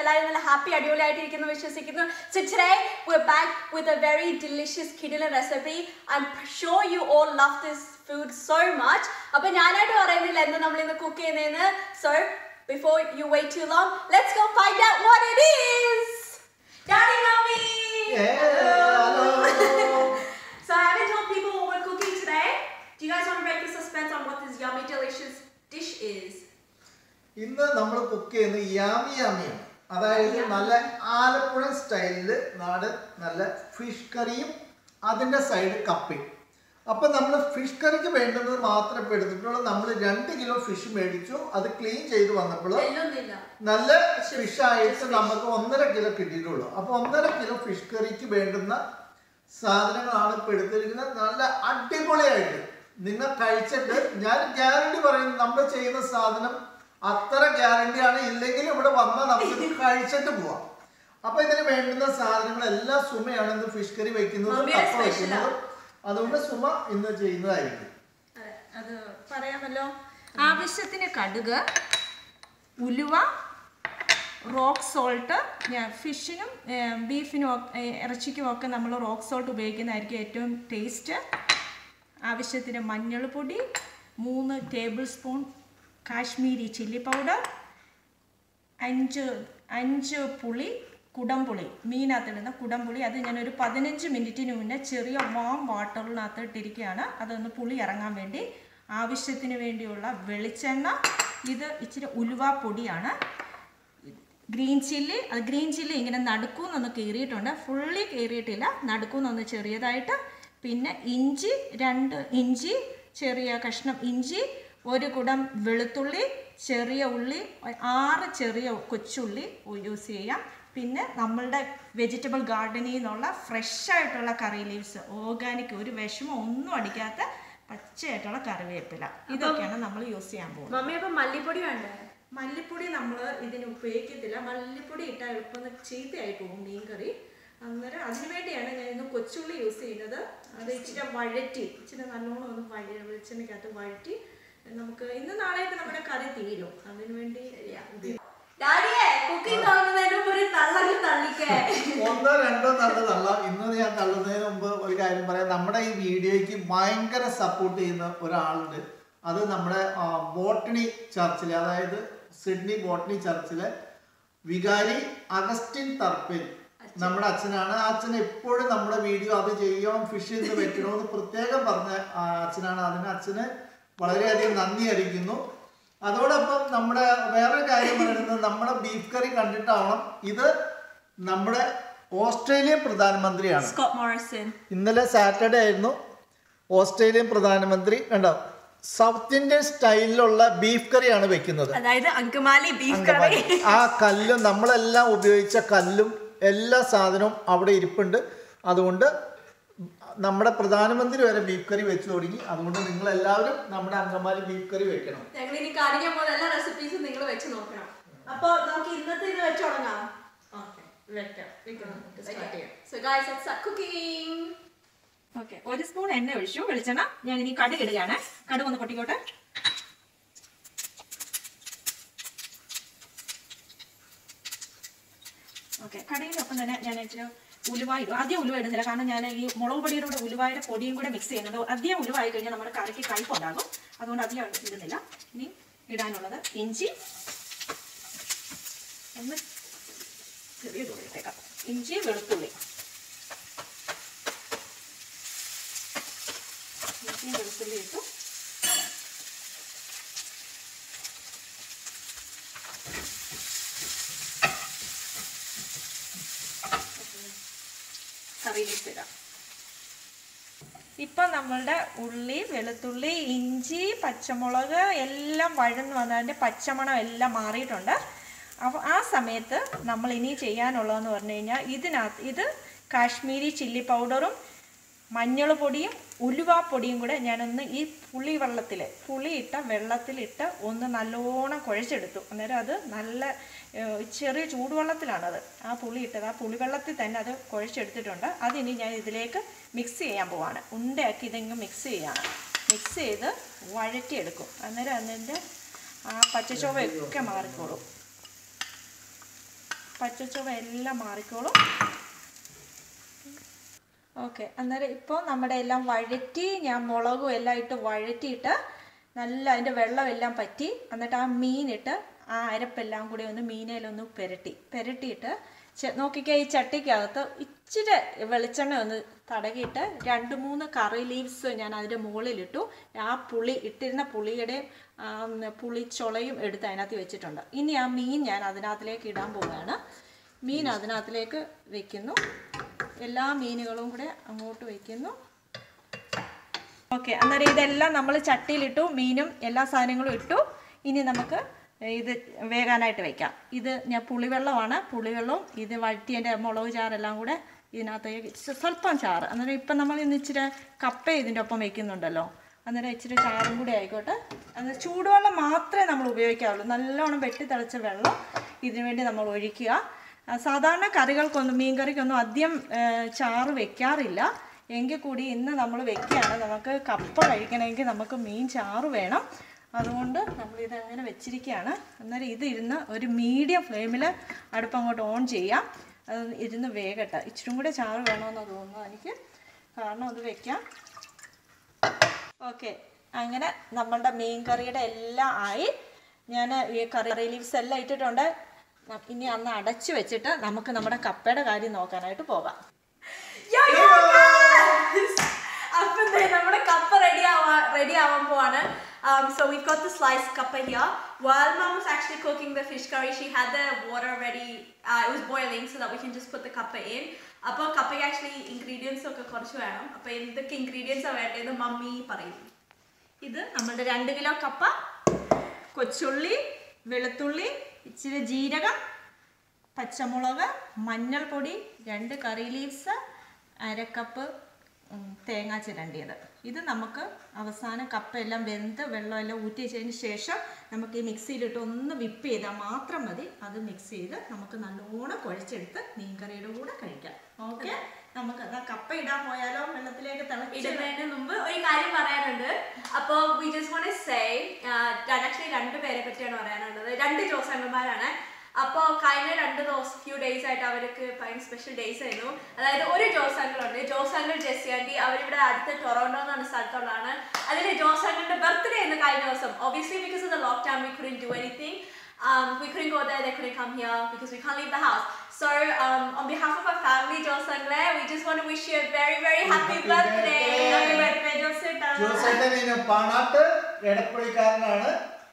എല്ലാവരും നല്ല ഹാപ്പി അടിപൊളിയായിട്ടിരിക്കുന്നു വിശ്വസിക്കുന്നു so today we're back with a very delicious കിടിലൻ recipe i'm sure you all love this food so much അപ്പൊ ഞാനായിട്ട് പറയുന്നില്ല എന്ന് നമ്മൾ ഇന്ന് കുക്ക് ചെയ്യുന്നതെന്ന് so before you wait too long let's go find out what it is Daddy Mommy so I haven't told people what we're cooking today do you guys want to break the suspense on what this yummy delicious dish is ഇന്ന് നമ്മൾ cook ചെയ്യുന്നത് യാമി യാമിയാണ് അതായത് നല്ല ആലപ്പുഴ സ്റ്റൈലില് നാട് നല്ല fish കറിയും അതിന്റെ side കപ്പയും അപ്പൊ നമ്മൾ ഫിഷ് കറിക്ക് വേണ്ടുന്നത് മാത്രമേ ഇപ്പൊ എടുത്തിട്ടുള്ളൂ നമ്മൾ രണ്ട് കിലോ ഫിഷ് മേടിച്ചു അത് ക്ലീൻ ചെയ്ത് വന്നപ്പോൾ വെല്ലൊന്നുമില്ല നല്ല ഫിഷ് ആയിട്ട് നമുക്ക് ഒന്നര കിലോ കിട്ടിയിട്ടുള്ളൂ അപ്പൊ ഒന്നര കിലോ ഫിഷ് കറിക്ക് വേണ്ടുന്ന സാധനങ്ങളാണ് ഇപ്പൊ എടുത്തിരിക്കുന്നത് നല്ല അടിപൊളിയായിട്ട് നിങ്ങൾ കഴിച്ചിട്ട് ഞാൻ ഗ്യാരണ്ടി പറയുന്നു നമ്മൾ ചെയ്യുന്ന സാധനം അത്ര ഗ്യാരണ്ടിയാണ് ഇല്ലെങ്കിൽ ഇവിടെ വന്നാൽ നമുക്ക് ഇത് കഴിച്ചിട്ട് പോവാം അപ്പൊ ഇതിന് വേണ്ടുന്ന സാധനങ്ങളെല്ലാം സുമയാണ് ഇന്ന് ഫിഷ് കറി വെക്കുന്നതും മമ്മിയുടെ കപ്പ special ആ. വെക്കുന്നതും അതുകൊണ്ട് സുമ ഇന്ന് ചെയ്യുന്നതായിരിക്കും അത് പറയാമല്ലോ ആവശ്യത്തിന് കടുക് ഉലുവ റോക്ക് സോൾട്ട് ഞാൻ ഫിഷിനും ഏഹ്, ബീഫിനും ഒക്കെ ഏഹ്, ഇറച്ചിക്കും ഒക്കെ നമ്മൾ റോക്ക് സോൾട്ട് ഉപയോഗിക്കുന്നതായിരിക്കും ഏറ്റവും ടേസ്റ്റ് ആവശ്യത്തിന് മഞ്ഞൾപ്പൊടി മൂന്ന് tablespoon Kashmiri chilli powder അഞ്ച് അഞ്ച് പുളി കുടംപുളി മീനകത്തിടുന്ന കുടംപുളി അത് ഞാനൊരു പതിനഞ്ച് മിനിറ്റിന് മുന്നേ ചെറിയ വാം വാട്ടറിനകത്ത് ഇട്ടിരിക്കുകയാണ് അതൊന്ന് പുളി ഇറങ്ങാൻ വേണ്ടി ആവശ്യത്തിന് വേണ്ടിയുള്ള വെളിച്ചെണ്ണ ഇത് ഇച്ചിരി ഉലുവ പൊടിയാണ് ഗ്രീൻ ചില്ലി അത് ഗ്രീൻ ചില്ലി ഇങ്ങനെ നടുക്കൂന്നൊന്ന് കീറിയിട്ടുണ്ട് ഫുള്ളി കീറിയിട്ടില്ല നടുക്കൂന്നൊന്ന് ചെറിയതായിട്ട് പിന്നെ ഇഞ്ചി രണ്ട് ഇഞ്ചി ചെറിയ കഷ്ണം ഇഞ്ചി ഒരു കുടം വെളുത്തുള്ളി ചെറിയ ഉള്ളി ആറ് ചെറിയ കൊച്ചുള്ളി യൂസ് ചെയ്യാം പിന്നെ നമ്മളുടെ വെജിറ്റബിൾ ഗാർഡനിൽ നിന്നുള്ള ഫ്രഷ് ആയിട്ടുള്ള കറി ലീവ്സ് ഓർഗാനിക് ഒരു വിഷമം ഒന്നും അടിക്കാത്ത പച്ചയായിട്ടുള്ള കറിവേപ്പില ഇതൊക്കെയാണ് നമ്മൾ യൂസ് ചെയ്യാൻ പോകുന്നത് മമ്മി അപ്പൊ മല്ലിപ്പൊടി വേണ്ടേ മല്ലിപ്പൊടി നമ്മൾ ഇതിന് ഉപയോഗിക്കത്തില്ല മല്ലിപ്പൊടി ഇട്ടാൽ എളുപ്പം ചീത്തയായി പോകും മീൻ കറി അന്നേരം അതിനു വേണ്ടിയാണ് ഞാൻ ഇന്ന് കൊച്ചുള്ളി യൂസ് ചെയ്യുന്നത് അത് ഇച്ചിരി വഴറ്റി ഇച്ചിരി നല്ലോണം ഒന്ന് വഴ വെളിച്ചെണ്ണയ്ക്കകത്ത് വഴറ്റി നമുക്ക് ഇന്ന് നാളെയായിട്ട് നമ്മുടെ കറി തീരും അതിനു വേണ്ടി ഉപയോഗിക്കും ഡാഡിയെ കുക്കിംഗ് തുടങ്ങുന്നതിന് മുമ്പ് ഒരു തള്ളല് തള്ളിക്കേ ഒന്നോ രണ്ടോ തള്ളതല്ല ഇന്ന് ഞാൻ തള്ളുന്നതിന് മുമ്പ് ഒരു കാര്യം പറയാം നമ്മുടെ ഈ വീഡിയോയ്ക്ക് ഭയങ്കര സപ്പോർട്ട് ചെയ്യുന്ന ഒരാളുണ്ട് അത് നമ്മുടെ ആ, ബോട്ടണി ചർച്ചിലെ അതായത് സിഡ്നി ബോട്ടണി ചർച്ചിലെ വികാരി അഗസ്റ്റിൻ തർപ്പിൽ നമ്മുടെ അച്ഛനാണ് ആ അച്ഛൻ എപ്പോഴും നമ്മുടെ വീഡിയോ അത് ചെയ്യണം ഫിഷ് ചെയ്ത് വെക്കണമെന്ന് പ്രത്യേകം പറഞ്ഞ ആ അച്ഛനാണ് അതിന് അച്ഛന് വളരെയധികം നന്ദി അറിയിക്കുന്നു അതോടൊപ്പം നമ്മുടെ വേറെ കാര്യം പറയുന്നത് നമ്മുടെ ബീഫ് കറി കണ്ടിട്ടാവണം ഇത് നമ്മുടെ ഓസ്ട്രേലിയൻ പ്രധാനമന്ത്രിയാണ് സ്കോട്ട് മോറിസൺ ഇന്നലെ സാറ്റർഡേ ആയിരുന്നു ഓസ്ട്രേലിയൻ പ്രധാനമന്ത്രി കണ്ടോ സൗത്ത് ഇന്ത്യൻ സ്റ്റൈലിലുള്ള ബീഫ് കറിയാണ് വെക്കുന്നത് അതായത് അങ്കമാലി ബീഫ് കറി അങ്കമാലി. ആ കല്ലും നമ്മളെല്ലാം ഉപയോഗിച്ച കല്ലും എല്ലാ സാധനവും അവിടെ ഇരിപ്പുണ്ട് അതുകൊണ്ട് നമ്മുടെ പ്രധാനമന്ത്രി വരെ ബീഫ് കറി വെച്ച് തുടങ്ങി അതുകൊണ്ട് നിങ്ങൾ എല്ലാവരും നമ്മുടെ അങ്കമാലി ബീഫ് കറി വെക്കണം ഞങ്ങൾ ഇനി കാണിക്കാൻ പോകുന്ന എല്ലാ റെസിപ്പീസും നിങ്ങൾ വെച്ച് നോക്കണം അപ്പൊ നമുക്ക് ഇന്നത്തെ ഇത് വെച്ച് തുടങ്ങാം ഓക്കെ വെക്കാം വെക്കാം നമുക്ക് സ്റ്റാർട്ട് ചെയ്യാം so guys let's start cooking okay ഒരു സ്പൂൺ എണ്ണ ഒഴിച്ചു വെളിച്ചെണ്ണ ഞാൻ ഇനി കടുക് ഇടുകയാണ് കടുക് ഒന്ന് പൊട്ടിക്കോട്ടെ ഓക്കെ കടുകിനൊപ്പം തന്നെ ഞാൻ ഇച്ചിരി ഉലുവ ഇടും ആദ്യം ഉലുവ ഇടുന്നില്ല കാരണം ഞാൻ ഈ മുളക് പൊടിയുടെ കൂടെ ഉലുവായുടെ പൊടിയും കൂടെ മിക്സ് ചെയ്യുന്നുണ്ട് അധികം ഉലുവ ആയി കഴിഞ്ഞാൽ നമ്മുടെ കറിക്ക് കയ്പ് ഉണ്ടാകും അതുകൊണ്ട് അധികം ഇടുന്നില്ല ഇനി ഇടാനുള്ളത് ഇഞ്ചി ഒന്ന് ചെറിയ ഇട്ടേക്കാം ഇഞ്ചി വെളുത്തുള്ളി ഇഞ്ചിയും വെളുത്തുള്ളി ഇട്ടു കറിയിലേക്ക് ഇടാം ഇപ്പം നമ്മളുടെ ഉള്ളി വെളുത്തുള്ളി ഇഞ്ചി പച്ചമുളക് എല്ലാം വഴന്ന് വന്നതിൻ്റെ പച്ചമണം എല്ലാം മാറിയിട്ടുണ്ട് അപ്പോൾ ആ സമയത്ത് നമ്മൾ ഇനി ചെയ്യാനുള്ളതെന്ന് പറഞ്ഞു കഴിഞ്ഞാൽ ഇതിനകത്ത് ഇത് കാശ്മീരി ചില്ലി പൗഡറും മഞ്ഞൾ പൊടിയും ഉലുവാപ്പൊടിയും കൂടെ ഞാനൊന്ന് ഈ പുളി വെള്ളത്തിൽ പുളിയിട്ട വെള്ളത്തിലിട്ട് ഒന്ന് നല്ലോണം കുഴച്ചെടുത്തു അന്നേരം അത് നല്ല ഏഹ്, ചെറിയ ചൂടുവെള്ളത്തിലാണത് ആ പുളി ഇട്ടത് ആ പുളിവെള്ളത്തിൽ തന്നെ അത് കുഴച്ചെടുത്തിട്ടുണ്ട് അതിനി ഞാൻ ഇതിലേക്ക് മിക്സ് ചെയ്യാൻ പോവാണ് ഉണ്ടയാക്കി ഇതെങ്ങ് മിക്സ് ചെയ്യാണ് മിക്സ് ചെയ്ത് വഴറ്റിയെടുക്കും അന്നേരം അതിൻ്റെ ആ പച്ചച്ചോവയൊക്കെ മാറിക്കോളും പച്ചച്ചുവ എല്ലാം മാറിക്കോളും ഓക്കെ അന്നേരം ഇപ്പോൾ നമ്മുടെ എല്ലാം വഴറ്റി ഞാൻ മുളകും എല്ലാം ഇട്ട് വഴറ്റിയിട്ട് നല്ല അതിൻ്റെ വെള്ളമെല്ലാം പറ്റി എന്നിട്ട് ആ മീനിട്ട് ആ അരപ്പെല്ലാം കൂടി ഒന്ന് മീനയിലൊന്ന് പുരട്ടി പുരട്ടിയിട്ട് ചെ- നോക്കിക്കേ ഈ ചട്ടിക്കകത്ത് ഇച്ചിരി വെളിച്ചെണ്ണ ഒന്ന് തടകിയിട്ട് രണ്ട് മൂന്ന് കറി ലീവ്സ് ഞാൻ അതിൻ്റെ മുകളിലിട്ടു ആ പുളി ഇട്ടിരുന്ന പുളിയുടെയും ആ, ഉം, പുളിച്ചുളയും എടുത്ത് അതിനകത്ത് വെച്ചിട്ടുണ്ട് ഇനി ആ മീൻ ഞാൻ അതിനകത്തിലേക്ക് ഇടാൻ പോവുകയാണ് മീൻ അതിനകത്തിലേക്ക് വെക്കുന്നു എല്ലാ മീനുകളും കൂടെ അങ്ങോട്ട് വയ്ക്കുന്നു ഓക്കെ അന്നേരം ഇതെല്ലാം നമ്മൾ ചട്ടിയിലിട്ടു മീനും എല്ലാ സാധനങ്ങളും ഇട്ടു ഇനി നമുക്ക് ഇത് വേകാനായിട്ട് വെക്കാം ഇത് ഞാൻ പുളിവെള്ളമാണ് പുളിവെള്ളവും ഇത് വഴറ്റിയതിൻ്റെ മുളക് ചാറെല്ലാം കൂടെ ഇതിനകത്തേക്ക് ഇച്ചിരി സ്വല്പം ചാറ് അന്നേരം ഇപ്പം നമ്മൾ ഇന്ന് ഇച്ചിരി കപ്പ ഇതിൻ്റെ ഒപ്പം വെക്കുന്നുണ്ടല്ലോ അന്നേരം ഇച്ചിരി ചാറും കൂടി ആയിക്കോട്ടെ അന്നേരം ചൂടുവെള്ളം മാത്രമേ നമ്മൾ ഉപയോഗിക്കാവുള്ളൂ നല്ലോണം വെട്ടി തിളച്ച വെള്ളം ഇതിനു വേണ്ടി നമ്മൾ ഒഴിക്കുക ആ, സാധാരണ കറികൾക്കൊന്നും മീൻ കറിക്കൊന്നും അധികം ഏ, ചാറ് വെക്കാറില്ല എങ്കിൽ കൂടി ഇന്ന് നമ്മൾ വെക്കുകയാണ് നമുക്ക് കപ്പ കഴിക്കണമെങ്കിൽ നമുക്ക് മീൻ ചാറ് വേണം അതുകൊണ്ട് നമ്മൾ ഇത് അങ്ങനെ വെച്ചിരിക്കുകയാണ് അന്നേരം ഇത് ഇരുന്ന് ഒരു മീഡിയം ഫ്ലെയിമിൽ അടുപ്പ് അങ്ങോട്ട് ഓൺ ചെയ്യാം അത് ഇരുന്ന് വേഗട്ടെ ഇച്ചിരി കൂടെ ചാറ് വേണമെന്ന് തോന്നുന്നു എനിക്ക് കാരണം അത് വെക്കാം ഓക്കെ അങ്ങനെ നമ്മളുടെ മീൻ കറിയുടെ എല്ലാം ആയി ഞാൻ ഈ കറി ലീവ്സ് എല്ലാം ഇട്ടിട്ടുണ്ട് ന- ഇനി അന്ന് അടച്ചു വെച്ചിട്ട് നമുക്ക് നമ്മുടെ കപ്പയുടെ കാര്യം നോക്കാനായിട്ട് പോകാം Yo, yo, guys! അപ്പൊ ദേ നമ്മുടെ കപ്പ റെഡി ആവാൻ റെഡി ആവാൻ പോവാണ് Um, so we've got the sliced kappa here. While mom was actually cooking the fish curry, she had the water ready. Uh, it was boiling so that we can just put the kappa in. അപ്പോൾ കപ്പയ്ക്ക് actually ingredients ഒക്കെ കുറച്ച് വേണം അപ്പോൾ എന്തൊക്കെ ingredients വേണ്ടതെന്ന് mummy പറയും ഇത് നമ്മുടെ രണ്ട് കിലോ കപ്പ കൊച്ചുള്ളി വെളുത്തുള്ളി ഇച്ചിരി ജീരകം പച്ചമുളക് മഞ്ഞൾപ്പൊടി രണ്ട് കറി ലീവ്സ് അരക്കപ്പ് ഉം, തേങ്ങ ചിരണ്ടിയത് ഇത് നമുക്ക് അവസാനം കപ്പയെല്ലാം വെന്ത് വെള്ളമെല്ലാം ഊറ്റി വെച്ചതിന് ശേഷം നമുക്ക് ഈ മിക്സിയിലിട്ട് ഒന്ന് വിപ്പ് ചെയ്താൽ മാത്രം മതി അത് മിക്സ് ചെയ്ത് നമുക്ക് നല്ലോണം കുഴച്ചെടുത്ത് മീൻകറിയുടെ കൂടെ കഴിക്കാം ഓക്കെ നമുക്ക് എന്നാ കപ്പ ഇടാൻ പോയാലോ വെള്ളത്തിലേക്ക് തിളച്ച് ഇടുന്നതിന് മുമ്പ് ഒരു കാര്യം പറയാനുണ്ട് അപ്പോൾ we just want say actually രണ്ട് പേരെ പറ്റിയാണ് പറയാനുള്ളത് രണ്ട് ജോസംഗന്മാരാണ് അപ്പോൾ കഴിഞ്ഞ രണ്ട് ദിവസം ഫ്യൂ ഡേയ്സ് ആയിട്ട് അവർക്ക് ഭയങ്കര സ്പെഷ്യൽ ഡേയ്സ് ആയിരുന്നു അതായത് ഒരു ജോസ് അങ്കിൾ ഉണ്ട് ജോസ് അങ്കിൾ ജെസ്സി ആൻറ്റി അവരിവിടെ അടുത്ത ടൊറോണ്ടോ എന്ന് പറഞ്ഞ സ്ഥലത്തുള്ളതാണ് അതിൽ ജോസ് അങ്കിളിന്റെ ബർത്ത്ഡേ ആയിരുന്നു കഴിഞ്ഞ ദിവസം obviously because of the lockdown we couldn't do anything Um, we couldn't go there, they couldn't come here because we can't leave the house. So, um, on behalf of our family, Joe Sangle, we just want to wish you a very, very happy, Happy birthday. birthday. Happy birthday, ജോസേട്ടാ. ജോസേട്ടൻ ഇനി പാണാട്ട് എടപ്പള്ളിക്കാരനാണ്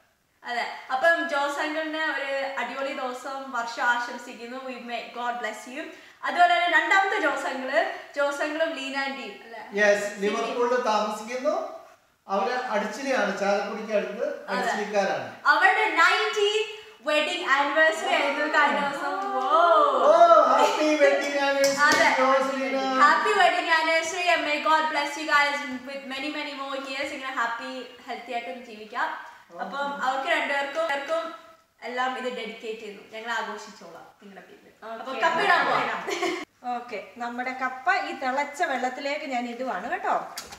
അതെ അപ്പം ജോസ് അങ്കിളിന് ഒരു അടിപൊളി ദിവസം വർഷം ആശംസിക്കുന്നു we may God bless you അതുപോലെ തന്നെ രണ്ടാമത്തെ ജോസ് അങ്കിള് ജോസ് അങ്കിളും ലീനാൻറ്റിയും അല്ലേ യെസ് ലിവർപൂളിൽ താമസിക്കുന്നു അവര് അടിച്ചിലിയാണ് ചാലക്കുടിക്ക് അടുത്ത് അടിച്ചിലിക്കാരാണ് അവരുടെ നയൻറ്റീൻ വെഡിങ് ആനിവേഴ്സറി ആയിരുന്നു കഴിഞ്ഞ ദിവസം ഓ Whoa. ഹാപ്പി വെഡിങ് അതെ ജോസ്ലിന happy wedding anniversary and may God bless you guys with many many more years ഇങ്ങനെ ഹാപ്പി ഹെൽത്തി ആയിട്ട് ജീവിക്കാം അപ്പം അവർക്ക് രണ്ടുപേർക്കും പേർക്കും എല്ലാം ഇത് ഡെഡിക്കേറ്റ് ചെയ്യുന്നു ഞങ്ങൾ ആഘോഷിച്ചോളാം നിങ്ങളുടെ പേരിൽ അപ്പൊ Okay. കപ്പിടാൻ പോകാം ഓക്കെ നമ്മുടെ കപ്പ ഈ തിളച്ച വെള്ളത്തിലേക്ക് ഞാൻ ഇടുവാണ് കേട്ടോ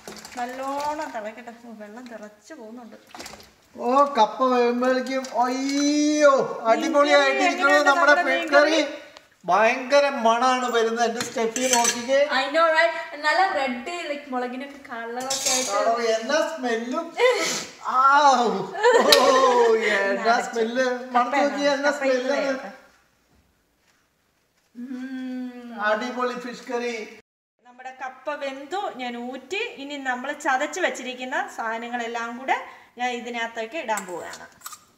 നല്ലോണം തിളക്കട്ടെ ഓ, വെള്ളം തിളച്ച് പോകുന്നുണ്ട് ഓ കപ്പ വേകുമ്പോഴേക്കും അയ്യോ അടിപൊളിയായിട്ടിരിക്കുന്നു എങ്ങനെയുണ്ട് നമ്മുടെ നമ്മുടെ ഫിഷ് കറി ഭയങ്കര മണാണ് വരുന്നത് എന്റെ സ്റ്റെഫി നോക്കിക്കേ ഐ നോ റൈറ്റ് നല്ല റെഡ് ലൈക്ക് മുളകിനൊക്കെ കളറൊക്കെ ആയിട്ട് ആണോ, എന്നാ സ്മെല്ലും ആ ഓ എന്നാ സ്മെല്ല് മണത്ത് നോക്കി എന്നാ കപ്പ ഇത് സ്മെല്ല് വേഗം. അടിപൊളി ഫിഷ് കറി നമ്മുടെ കപ്പ വെന്തു ഞാൻ ഊറ്റി ഇനി നമ്മൾ ചതച്ച് വെച്ചിരിക്കുന്ന സാധനങ്ങളെല്ലാം കൂടെ ഞാൻ ഇതിനകത്തേക്ക് ഇടാൻ പോവുകയാണ്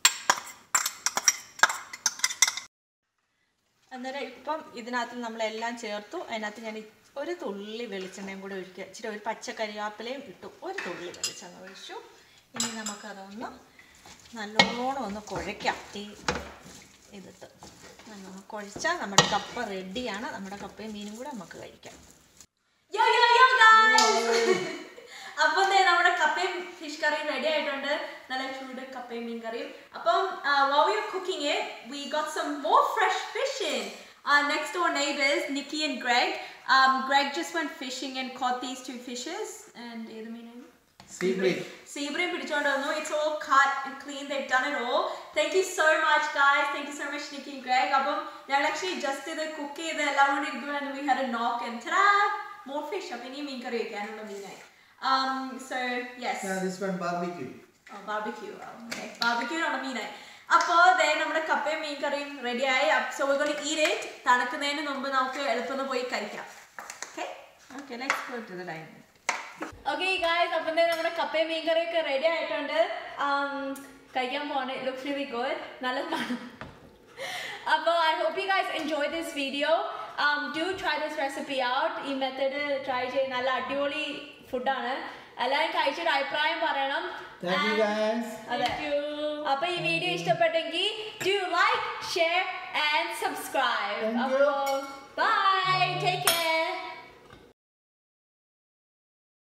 അന്നേരം ഇപ്പം ഇതിനകത്ത് നമ്മളെല്ലാം ചേർത്തു അതിനകത്ത് ഞാൻ ഇ- ഒരു തുള്ളി വെളിച്ചെണ്ണയും കൂടെ ഒഴിക്കുക ഇച്ചിരി ഒരു പച്ച കരിയാപ്പിലയും ഇട്ടു ഒരു തുള്ളി വെളിച്ചെണ്ണ ഒഴിച്ചു ഇനി നമുക്കതൊന്ന് നല്ലോണം ഒന്ന് കുഴയ്ക്കാം ഈ ഇതിട്ട് നല്ലോണം കുഴച്ചാൽ നമ്മുടെ കപ്പ റെഡിയാണ് നമ്മുടെ കപ്പയും മീനും കൂടെ നമുക്ക് കഴിക്കാം യോ യോ യോ ഗായ്സ് അപ്പം ദേ നമ്മുടെ കപ്പയും ഫിഷ് കറിയും റെഡി ആയിട്ടുണ്ട് നല്ല ചൂട് കപ്പയും മീൻ കറിയും അപ്പം while we were cooking it we got some more fresh fish in our next door neighbors Nikki and Greg um, Greg just went fishing and caught these two fishes and ഏത് മീനായിരുന്നു Sea bream. സീബ്രയും പിടിച്ചോണ്ട് വന്നു it's all cut and clean they done it all thank you so much guys thank you so much Nikki Greg അപ്പം ഞങ്ങൾ actually just ഇത് cook ചെയ്ത് എല്ലാം കൂടി ഇരിക്കുമ്പോൾ we had a knock and there're more fish അപ്പം ഇനിയും മീൻ കറി വയ്ക്കാനുള്ള മീനായി so yes Yeah, this one barbecue. Barbecue ബാർബിക്യൂനുള്ള മീനായി അപ്പോൾ ദേ നമ്മുടെ കപ്പയും മീൻ കറിയും റെഡിയായി so we're going to eat it തണുക്കുന്നതിന് മുമ്പ് നമുക്ക് എളുപ്പം പോയി കഴിക്കാം okay okay let's go to the dining okay guys അപ്പം ദേ നമ്മുടെ കപ്പയും മീൻ കറിയൊക്കെ റെഡി ആയിട്ടുണ്ട് Um, കഴിക്കാൻ പോവാണ് ലുക്സ് റിയലി ഗുഡ് നല്ല മണം അപ്പോൾ I hope you guys enjoy this video do try this recipe out ഈ മെത്തേഡ് ട്രൈ ചെയ്ത് നല്ല അടിപൊളി ഫുഡാണ് എല്ലാവരും കഴിച്ചിട്ട് അഭിപ്രായം പറയണം Thank you And- guys. അതെ അപ്പൊ ഈ വീഡിയോ ഇഷ്ടപ്പെട്ടെങ്കിൽ do like share and subscribe Thank you. അപ്പോൾ ബൈ ടേക്ക് കെയർ